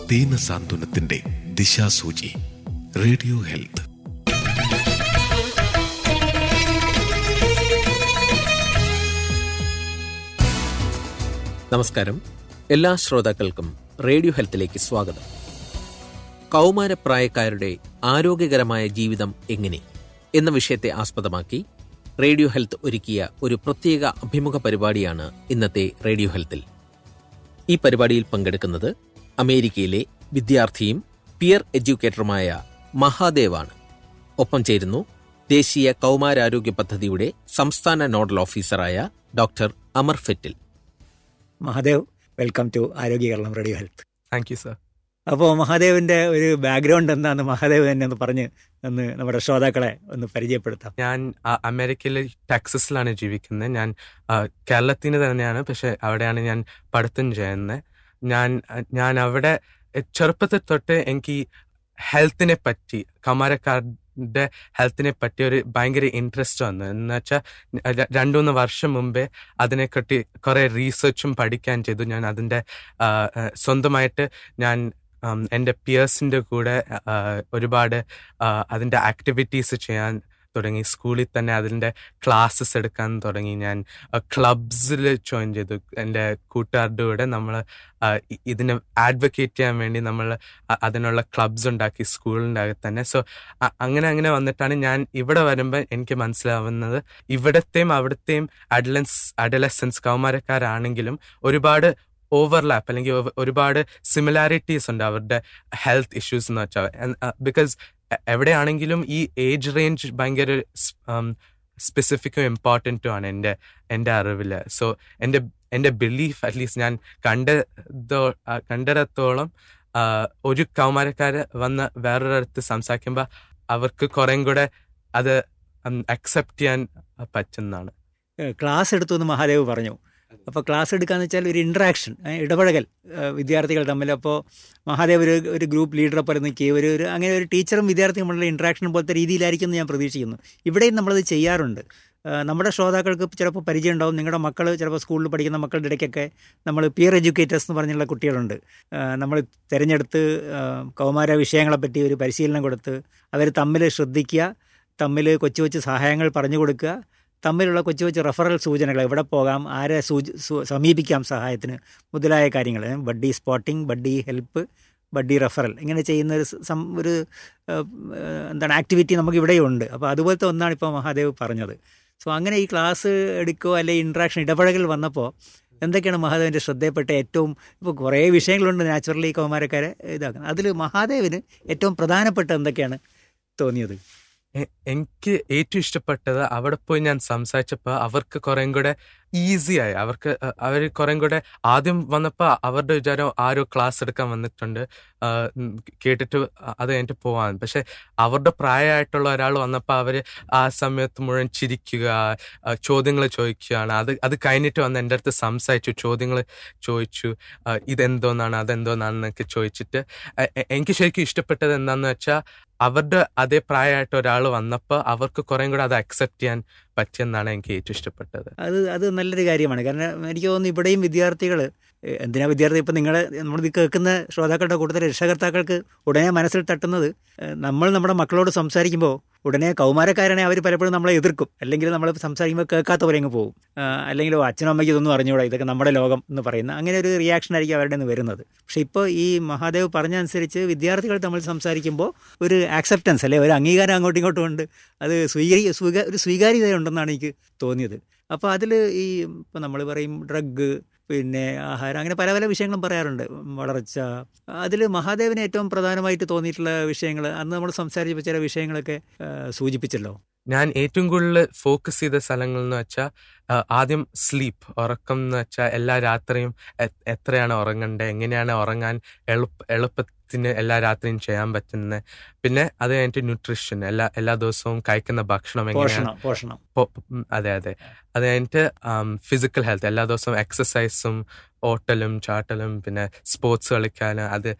ദീന സാന്ത്വനത്തിന്റെ ദിശാസൂചി radio health നമസ്കാരം എല്ലാ ശ്രോതാക്കൾക്കും റേഡിയോ ഹെൽത്തിലേക്ക് സ്വാഗതം കൗമാരപ്രായക്കാരുടെ ആരോഗ്യകരമായ ജീവിതം എങ്ങനെ എന്ന വിഷയത്തെ ആസ്പദമാക്കി റേഡിയോ ഹെൽത്ത് ഒരുക്കിയ ഒരു പ്രത്യേക അഭിമുഖ പരിപാടിയാണ് ഇന്നത്തെ റേഡിയോ ഹെൽത്തിൽ ഈ പരിപാടിയിൽ പങ്കെടുക്കുന്നത് അമേരിക്കയിലെ വിദ്യാർത്ഥിയും പിയർ എഡ്യൂക്കേറ്ററുമായ മഹാദേവാണ് ഒപ്പം ചേരുന്നു ദേശീയ കൗമാരാരോഗ്യ പദ്ധതിയുടെ സംസ്ഥാന നോഡൽ ഓഫീസറായ doctor Amar Fettle Mahadev welcome to Arogya Keralam radio health thank you sir അപ്പോൾ മഹാദേവിന്റെ ഒരു ബാക്ക്ഗ്രൗണ്ട് എന്താന്ന് മഹാദേവ് തന്നെ ഒന്ന് പറഞ്ഞ് ഒന്ന് നമ്മുടെ ശ്രോതാക്കളെ ഒന്ന് പരിചയപ്പെടുത്താം ഞാൻ ആ, അമേരിക്കയിലെ ടെക്സസിലാണ് ജീവിക്കുന്നത് ഞാൻ ആ, കേരളത്തിന് തന്നെയാണ് പക്ഷെ അവിടെയാണ് ഞാൻ പഠിത്തം ചെയ്യുന്നത് ഞാൻ ഞാൻ അവിടെ ചെറുപ്പത്തിൽ തൊട്ട് എനിക്ക് ഹെൽത്തിനെ പറ്റി കമാരക്കാരുടെ ഹെൽത്തിനെ പറ്റി ഒരു ഭയങ്കര ഇൻട്രസ്റ്റ് വന്നു എന്ന് വെച്ചാൽ രണ്ടു മൂന്ന് വർഷം മുമ്പേ അതിനെപ്പറ്റി കുറെ റീസെർച്ചും പഠിക്കാൻ ചെയ്തു ഞാൻ അതിൻ്റെ ആ, ആ, സ്വന്തമായിട്ട് ഞാൻ ഉം, എൻ്റെ പിയേഴ്സിൻ്റെ കൂടെ ആ, ഒരുപാട് ആ, അതിൻ്റെ ആക്ടിവിറ്റീസ് ചെയ്യാൻ തുടങ്ങി സ്കൂളിൽ തന്നെ അതിൻ്റെ ക്ലാസ്സസ് എടുക്കാൻ തുടങ്ങി ഞാൻ ക്ലബ്സിൽ ജോയിൻ ചെയ്തു എൻ്റെ കൂട്ടുകാരുടെ കൂടെ നമ്മൾ ഇതിനെ ആഡ്വക്കേറ്റ് ചെയ്യാൻ വേണ്ടി നമ്മൾ അതിനുള്ള ക്ലബ്സ് ഉണ്ടാക്കി സ്കൂളിൻ്റെ അകത്ത് തന്നെ സോ അങ്ങനെ അങ്ങനെ വന്നിട്ടാണ് ഞാൻ ഇവിടെ വരുമ്പോൾ എനിക്ക് മനസ്സിലാവുന്നത് ഇവിടത്തെയും അവിടത്തെയും അഡലൻസ് അഡലസൻസ് കൗമാരക്കാരാണെങ്കിലും ഒരുപാട് ഓവർലാപ്പ് അല്ലെങ്കിൽ ഒ- ഒരുപാട് സിമിലാരിറ്റീസ് ഉണ്ട് അവരുടെ ഹെൽത്ത് ഇഷ്യൂസ് എന്ന് വെച്ചാൽ ബിക്കോസ് എവിടെയാണെങ്കിലും ഈ ഏജ് റേഞ്ച് ഭയങ്കര സ്പെസിഫിക്കും ഇമ്പോർട്ടൻറ്റും ആണ് എൻ്റെ എൻ്റെ അറിവിൽ സോ എൻ്റെ എൻ്റെ ബിലീഫ് അറ്റ്ലീസ്റ്റ് ഞാൻ കണ്ടതോ ആ, കണ്ടിടത്തോളം ആ, ഒരു കൗമാരക്കാര് വന്ന് വേറൊരിടത്ത് സംസാരിക്കുമ്പോൾ അവർക്ക് കുറേം കൂടെ അത് അക്സെപ്റ്റ് ചെയ്യാൻ പറ്റുന്നതാണ് ഏഹ് ക്ലാസ് എടുത്തു എന്ന് മഹാദേവ് പറഞ്ഞു അപ്പോൾ ക്ലാസ് എടുക്കാന്ന് വെച്ചാൽ ഒരു ഇൻട്രാക്ഷൻ ഇടപഴകൽ ഏഹ് വിദ്യാർത്ഥികൾ തമ്മിൽ അപ്പോൾ മഹാദേവ് ഒരു ഒരു ഗ്രൂപ്പ് ലീഡറെ പോലെ നിൽക്കുകയും ഒരു ഒരു അങ്ങനെ ഒരു ടീച്ചറും വിദ്യാർത്ഥിയും തമ്മിലുള്ള ഇൻട്രാക്ഷൻ പോലത്തെ രീതിയിലായിരിക്കും എന്ന് ഞാൻ പ്രതീക്ഷിക്കുന്നു ഇവിടെയും നമ്മളത് ചെയ്യാറുണ്ട് ഏഹ് നമ്മുടെ ശ്രോതാക്കൾക്ക് ചിലപ്പോൾ പരിചയം ഉണ്ടാവും നിങ്ങളുടെ മക്കൾ ചിലപ്പോൾ സ്കൂളിൽ പഠിക്കുന്ന മക്കളുടെ ഇടയ്ക്കൊക്കെ നമ്മൾ പിയർ എഡ്യൂക്കേറ്റേഴ്സ് എന്ന് പറഞ്ഞുള്ള കുട്ടികളുണ്ട് ഏഹ് നമ്മൾ തിരഞ്ഞെടുത്ത് ഏഹ് കൗമാര വിഷയങ്ങളെപ്പറ്റി ഒരു പരിശീലനം കൊടുത്ത് അവർ തമ്മിൽ ശ്രദ്ധിക്കുക തമ്മിൽ കൊച്ചു കൊച്ചു സഹായങ്ങൾ പറഞ്ഞു കൊടുക്കുക തമ്മിലുള്ള കൊച്ചു കൊച്ചു റെഫറൽ സൂചനകൾ എവിടെ പോകാം ആരെ സൂച സു- സമീപിക്കാം സഹായത്തിന് മുതലായ കാര്യങ്ങൾ ഏ, buddy spotting buddy help buddy referral ഇങ്ങനെ ചെയ്യുന്ന ഒരു സം- സം ഒരു ഏഹ്, ഏഹ്, എന്താണ് ആക്ടിവിറ്റി നമുക്ക് ഇവിടെയുണ്ട് അപ്പോൾ അതുപോലത്തെ ഒന്നാണ് ഇപ്പോൾ മഹാദേവ് പറഞ്ഞത് സോ അങ്ങനെ ഈ ക്ലാസ് എടുക്കുകയോ അല്ലെങ്കിൽ ഇൻട്രാക്ഷൻ ഇടപഴകൽ വന്നപ്പോൾ എന്തൊക്കെയാണ് മഹാദേവിൻ്റെ ശ്രദ്ധയപ്പെട്ട ഏറ്റവും ഇപ്പോൾ കുറേ വിഷയങ്ങളുണ്ട് നാച്ചുറലി കൗമാരക്കാരെ ഇതാക്കുന്നത് അതിൽ മഹാദേവിന് ഏറ്റവും പ്രധാനപ്പെട്ട എന്തൊക്കെയാണ് തോന്നിയത് എ- എനിക്ക് ഏറ്റവും ഇഷ്ടപ്പെട്ടത് അവിടെ പോയി ഞാൻ സംസാരിച്ചപ്പോൾ അവർക്ക് കുറേം കൂടെ ഈസിയായി അവർക്ക് അവർ കുറേം കൂടെ ആദ്യം വന്നപ്പോൾ അവരുടെ വിചാരം ആരോ ക്ലാസ് എടുക്കാൻ വന്നിട്ടുണ്ട് ആ, ഉം, കേട്ടിട്ട് അത് കഴിഞ്ഞിട്ട് പോവാൻ പക്ഷെ അവരുടെ പ്രായമായിട്ടുള്ള ഒരാൾ വന്നപ്പോൾ അവർ ആ സമയത്ത് മുഴുവൻ ചിരിക്കുക ചോദ്യങ്ങൾ ചോദിക്കുകയാണ് അത് അത് കഴിഞ്ഞിട്ട് വന്ന് എൻ്റെ അടുത്ത് സംസാരിച്ചു ചോദ്യങ്ങൾ ചോദിച്ചു ആ, ഇതെന്തോന്നാണ് അതെന്തോന്നാണെന്നൊക്കെ ചോദിച്ചിട്ട് എ- എ- എനിക്ക് ശരിക്കും ഇഷ്ടപ്പെട്ടത് എന്താണെന്ന് വെച്ചാൽ അവരുടെ അതേ പ്രായമായിട്ട് ഒരാൾ വന്നപ്പോൾ അവർക്ക് കുറേം കൂടെ അത് അക്സെപ്റ്റ് ചെയ്യാൻ പറ്റിയെന്നാണ് എനിക്ക് ഏറ്റവും ഇഷ്ടപ്പെട്ടത് അത് അത് നല്ലൊരു കാര്യമാണ് കാരണം എനിക്ക് തോന്നുന്നു ഇവിടെയും വിദ്യാർത്ഥികൾ എന്തിനാ വിദ്യാർത്ഥി ഇപ്പം നിങ്ങൾ നമ്മൾ ഇത് കേൾക്കുന്ന ശ്രോതാക്കളുടെ കൂട്ടത്തിൽ രക്ഷകർത്താക്കൾക്ക് ഉടനെ മനസ്സിൽ തട്ടുന്നത് ഏഹ്, നമ്മൾ നമ്മുടെ മക്കളോട് സംസാരിക്കുമ്പോൾ ഉടനെ കൗമാരക്കാരനെ അവർ പലപ്പോഴും നമ്മളെ എതിർക്കും അല്ലെങ്കിൽ നമ്മൾ സംസാരിക്കുമ്പോൾ കേൾക്കാത്ത പോലെ അങ്ങ് പോകും ആഹ്, അല്ലെങ്കിൽ "ഓ, അച്ഛനും അമ്മയ്ക്ക് ഇതൊന്നും അറിഞ്ഞുകൂടാ ഇതൊക്കെ നമ്മുടെ ലോകം എന്ന് പറയുന്ന അങ്ങനെ ഒരു റിയാക്ഷൻ ആയിരിക്കും അവരുടെ നിന്ന് വരുന്നത് പക്ഷേ ഇപ്പോൾ ഈ മഹാദേവ് പറഞ്ഞ അനുസരിച്ച് വിദ്യാർത്ഥികൾ തമ്മിൽ സംസാരിക്കുമ്പോൾ ഒരു ആക്സെപ്റ്റൻസ് അല്ലെ ഒരു അംഗീകാരം അങ്ങോട്ടും ഇങ്ങോട്ടും ഉണ്ട് അത് സ്വീകരി സ്വീക ഒരു സ്വീകാര്യതയുണ്ടെന്നാണ് എനിക്ക് തോന്നിയത് അപ്പോൾ അതിൽ ഈ ഇപ്പോൾ നമ്മൾ പറയും ഡ്രഗ് പിന്നെ ആഹാരം അങ്ങനെ പല പല വിഷയങ്ങളും പറയാറുണ്ട് വളർച്ച അതിൽ മഹാദേവന് ഏറ്റവും പ്രധാനമായിട്ട് തോന്നിയിട്ടുള്ള വിഷയങ്ങൾ അന്ന് നമ്മൾ സംസാരിച്ചപ്പോൾ ചില വിഷയങ്ങളൊക്കെ ആ, സൂചിപ്പിച്ചല്ലോ ഞാൻ ഏറ്റവും കൂടുതൽ ഫോക്കസ് ചെയ്ത സ്ഥലങ്ങൾ എന്ന് വെച്ചാൽ ആദ്യം സ്ലീപ്പ് ഉറക്കം എന്ന് വെച്ചാൽ എല്ലാ രാത്രിയും എ- എത്രയാണ് ഉറങ്ങേണ്ടത് എങ്ങനെയാണ് ഉറങ്ങാൻ എളുപ്പ എളുപ്പത്തിന് എല്ലാ രാത്രിയും ചെയ്യാൻ പറ്റുന്നത് പിന്നെ അത് കഴിഞ്ഞിട്ട് ന്യൂട്രീഷൻ എല്ലാ എല്ലാ ദിവസവും കഴിക്കുന്ന ഭക്ഷണം എങ്ങനെയാണ് പോഷണം പോഷണം പൊ- ഉം, അതെ അതെ അത് കഴിഞ്ഞിട്ട് ഫിസിക്കൽ ഹെൽത്ത് എല്ലാ ദിവസവും എക്സസൈസും ഓട്ടലും ചാട്ടലും പിന്നെ സ്പോർട്സ് കളിക്കാൻ അത്